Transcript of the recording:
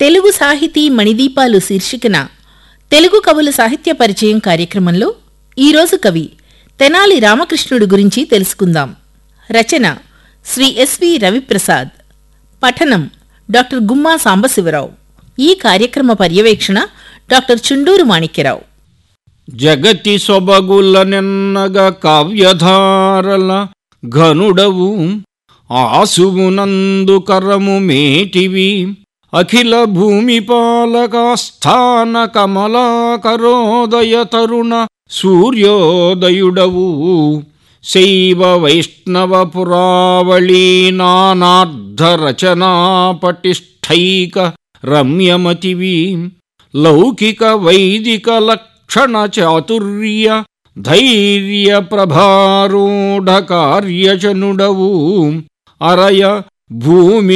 తెలుగు సాహితీ మణిదీపాలు శీర్షికన తెలుగు కవుల సాహిత్య పరిచయం కార్యక్రమంలో ఈరోజు కవి తెనాలి రామకృష్ణుడు గురించి తెలుసుకుందాం రచన శ్రీ ఎస్వి రవిప్రసాద్ పఠనం డాక్టర్ గుమ్మా సాంబశివరావు ఈ కార్యక్రమ పర్యవేక్షణ డాక్టర్ చుండూరు మాణిక్యరావు జగతి సొబగుల నిన్నగ కావ్యధారల ఘనుడవు ఆసుమునందు కరము మేటివి అఖిల భూమి పాలకాస్థాన కమలాకరోదయ తరుణ సూర్యోదయుడవు శైవ వైష్ణవ పురావళీ నానార్థ రచనా పటిష్ఠైక రమ్యమతివి లౌకిక వైదిక లక్షణ చాతుర్య ధైర్య ప్రభారూఢ కార్యచనుడవు అరయ భూమి